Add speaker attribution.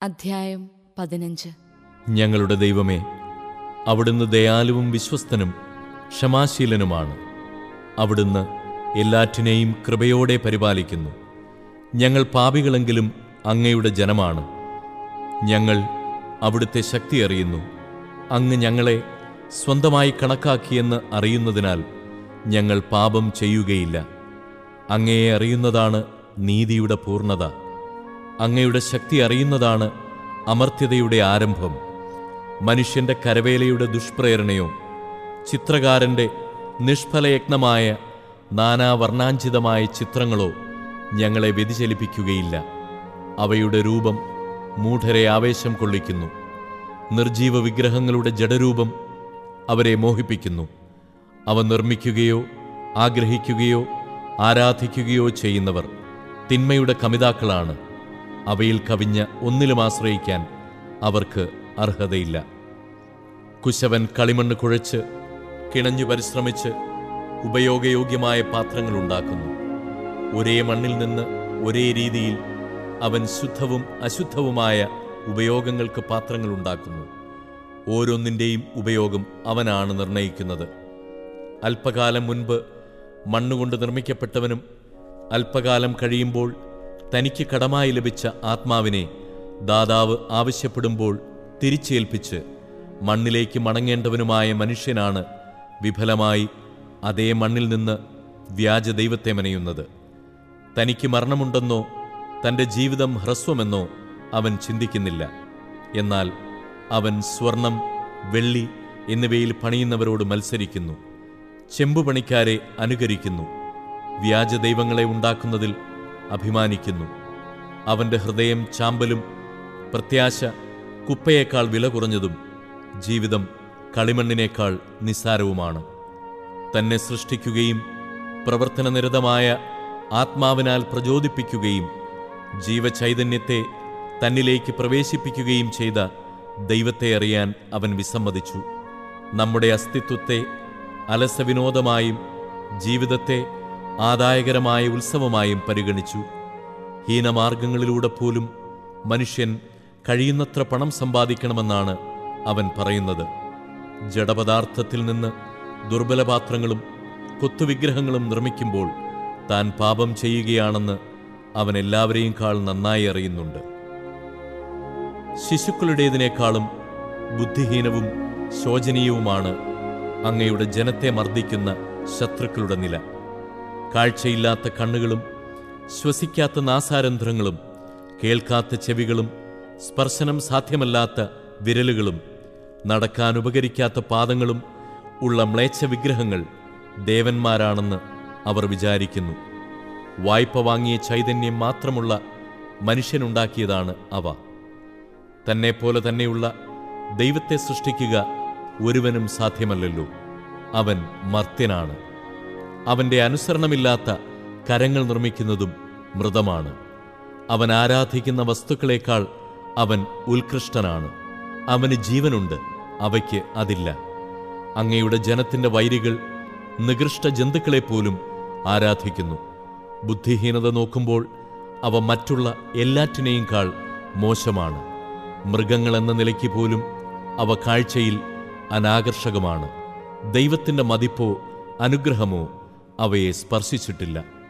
Speaker 1: അധ്യായം പതിനഞ്ച്
Speaker 2: ഞങ്ങളുടെ ദൈവമേ അവിടുന്ന് ദയാലുവും വിശ്വസ്തനും ക്ഷമാശീലനുമാണ് അവിടുന്ന് എല്ലാറ്റിനെയും കൃപയോടെ പരിപാലിക്കുന്നു ഞങ്ങൾ പാപികളെങ്കിലും അങ്ങയുടെ ജനമാണ് ഞങ്ങൾ അവിടുത്തെ ശക്തി അറിയുന്നു അങ്ങ് ഞങ്ങളെ സ്വന്തമായി കണക്കാക്കിയെന്ന് അറിയുന്നതിനാൽ ഞങ്ങൾ പാപം ചെയ്യുകയില്ല അങ്ങയെ അറിയുന്നതാണ് നീതിയുടെ പൂർണ്ണത അങ്ങയുടെ ശക്തി അറിയുന്നതാണ് അമർത്യതയുടെ ആരംഭം മനുഷ്യന്റെ കരവേലയുടെ ദുഷ്പ്രേരണയോ ചിത്രകാരന്റെ നിഷ്ഫലയജ്ഞമായ നാനാവർണ്ണാഞ്ചിതമായ ചിത്രങ്ങളോ ഞങ്ങളെ വ്യതിചലിപ്പിക്കുകയില്ല അവയുടെ രൂപം മൂഢരെ ആവേശം കൊള്ളിക്കുന്നു നിർജീവ വിഗ്രഹങ്ങളുടെ ജഡരൂപം അവരെ മോഹിപ്പിക്കുന്നു അവ നിർമ്മിക്കുകയോ ആഗ്രഹിക്കുകയോ ആരാധിക്കുകയോ ചെയ്യുന്നവർ തിന്മയുടെ കമിതാക്കളാണ് അവയിൽ കവിഞ്ഞ ഒന്നിലും ആശ്രയിക്കാൻ അവർക്ക് അർഹതയില്ല കുശവൻ കളിമണ്ണ് കുഴച്ച് കിണഞ്ഞു പരിശ്രമിച്ച് ഉപയോഗയോഗ്യമായ പാത്രങ്ങൾ ഉണ്ടാക്കുന്നു ഒരേ മണ്ണിൽ നിന്ന് ഒരേ രീതിയിൽ അവൻ ശുദ്ധവും അശുദ്ധവുമായ ഉപയോഗങ്ങൾക്ക് പാത്രങ്ങൾ ഉണ്ടാക്കുന്നു ഓരോന്നിൻ്റെയും ഉപയോഗം അവനാണ് നിർണയിക്കുന്നത് അല്പകാലം മുൻപ് മണ്ണുകൊണ്ട് നിർമ്മിക്കപ്പെട്ടവനും അല്പകാലം കഴിയുമ്പോൾ തനിക്ക് കടമായി ലഭിച്ച ആത്മാവിനെ ദാതാവ് ആവശ്യപ്പെടുമ്പോൾ തിരിച്ചേൽപ്പിച്ച് മണ്ണിലേക്ക് മടങ്ങേണ്ടവനുമായ മനുഷ്യനാണ് വിഫലമായി അതേ മണ്ണിൽ നിന്ന് വ്യാജ ദൈവത്തെ മെനയുന്നത് തനിക്ക് മരണമുണ്ടെന്നോ തൻ്റെ ജീവിതം ഹ്രസ്വമെന്നോ അവൻ ചിന്തിക്കുന്നില്ല എന്നാൽ അവൻ സ്വർണം വെള്ളി എന്നിവയിൽ പണിയുന്നവരോട് മത്സരിക്കുന്നു ചെമ്പുപണിക്കാരെ അനുകരിക്കുന്നു വ്യാജ ദൈവങ്ങളെ ഉണ്ടാക്കുന്നതിൽ അഭിമാനിക്കുന്നു അവന്റെ ഹൃദയം ചാമ്പലും പ്രത്യാശ കുപ്പയേക്കാൾ വില കുറഞ്ഞതും ജീവിതം കളിമണ്ണിനേക്കാൾ നിസ്സാരവുമാണ് തന്നെ സൃഷ്ടിക്കുകയും പ്രവർത്തനനിരതമായ ആത്മാവിനാൽ പ്രചോദിപ്പിക്കുകയും ജീവചൈതന്യത്തെ തന്നിലേക്ക് പ്രവേശിപ്പിക്കുകയും ചെയ്ത ദൈവത്തെ അറിയാൻ അവൻ വിസമ്മതിച്ചു നമ്മുടെ അസ്തിത്വത്തെ അലസവിനോദമായും ജീവിതത്തെ ആദായകരമായ ഉത്സവമായും പരിഗണിച്ചു ഹീനമാർഗങ്ങളിലൂടെ പോലും മനുഷ്യൻ കഴിയുന്നത്ര പണം സമ്പാദിക്കണമെന്നാണ് അവൻ പറയുന്നത് ജഡപദാർത്ഥത്തിൽ നിന്ന് ദുർബലപാത്രങ്ങളും കൊത്തുവിഗ്രഹങ്ങളും നിർമ്മിക്കുമ്പോൾ താൻ പാപം ചെയ്യുകയാണെന്ന് അവൻ എല്ലാവരെയും കാൾ നന്നായി അറിയുന്നുണ്ട് ശിശുക്കളുടേതിനേക്കാളും ബുദ്ധിഹീനവും ശോചനീയവുമാണ് അങ്ങയുടെ ജനത്തെ മർദ്ദിക്കുന്ന ശത്രുക്കളുടെ നില കാഴ്ചയില്ലാത്ത കണ്ണുകളും ശ്വസിക്കാത്ത നാസാരന്ധ്രങ്ങളും കേൾക്കാത്ത ചെവികളും സ്പർശനം സാധ്യമല്ലാത്ത വിരലുകളും നടക്കാൻ ഉപകരിക്കാത്ത പാദങ്ങളും ഉള്ള മ്ലേച്ഛ വിഗ്രഹങ്ങൾ ദേവന്മാരാണെന്ന് അവർ വിചാരിക്കുന്നു വായ്പ വാങ്ങിയ ചൈതന്യം മാത്രമുള്ള മനുഷ്യനുണ്ടാക്കിയതാണ് അവ തന്നെപ്പോലെ തന്നെയുള്ള ദൈവത്തെ സൃഷ്ടിക്കുക ഒരുവനും സാധ്യമല്ലല്ലോ അവൻ മർത്യനാണ് അവന്റെ അനുസരണമില്ലാത്ത കരങ്ങൾ നിർമ്മിക്കുന്നതും മൃതമാണ് അവൻ ആരാധിക്കുന്ന വസ്തുക്കളേക്കാൾ അവൻ ഉത്കൃഷ്ടനാണ് അവന് ജീവനുണ്ട് അവയ്ക്ക് അതില്ല അങ്ങയുടെ ജനത്തിന്റെ വൈരികൾ നികൃഷ്ട ജന്തുക്കളെപ്പോലും ആരാധിക്കുന്നു ബുദ്ധിഹീനത നോക്കുമ്പോൾ അവ മറ്റുള്ള എല്ലാറ്റിനെയും കാൾ മോശമാണ് മൃഗങ്ങളെന്ന നിലയ്ക്ക് പോലും അവ കാഴ്ചയിൽ അനാകർഷകമാണ് ദൈവത്തിന്റെ മതിപ്പോ അനുഗ്രഹമോ അവയെ സ്പർശിച്ചിട്ടില്ല